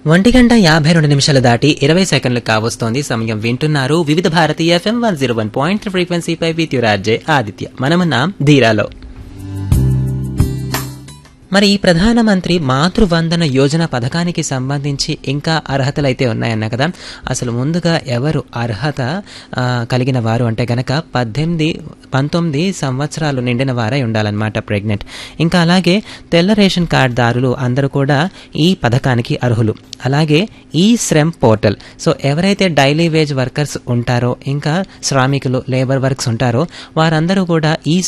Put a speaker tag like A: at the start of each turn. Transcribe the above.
A: ఒంటి గంట యాభై రెండు నిమిషాలు దాటి ఇరవై సెకండ్లు కావస్తోంది సమయం వింటున్నారు Vividh Bharati FM one zero one point ఫ్రీక్వెన్సీపై విత్ యురాజే ఆదిత్య మనమున్నాం ధీరాలో మరి ఈ ప్రధానమంత్రి మాతృవందన యోజన పథకానికి సంబంధించి ఇంకా అర్హతలైతే ఉన్నాయన్న కదా అసలు ముందుగా ఎవరు అర్హత ఆ, కలిగిన వారు అంటే గనక పద్దెనిమిది పంతొమ్మిది సంవత్సరాలు నిండిన వారై ఉండాలన్నమాట ప్రెగ్నెంట్ ఇంకా అలాగే తెల్ల రేషన్ కార్డుదారులు అందరూ కూడా ఈ పథకానికి అర్హులు అలాగే ఈ శ్రమ్ పోర్టల్ సో ఎవరైతే డైలీ వేజ్ వర్కర్స్ ఉంటారో ఇంకా శ్రామికులు లేబర్ వర్క్స్ ఉంటారో వారందరూ కూడా ఈ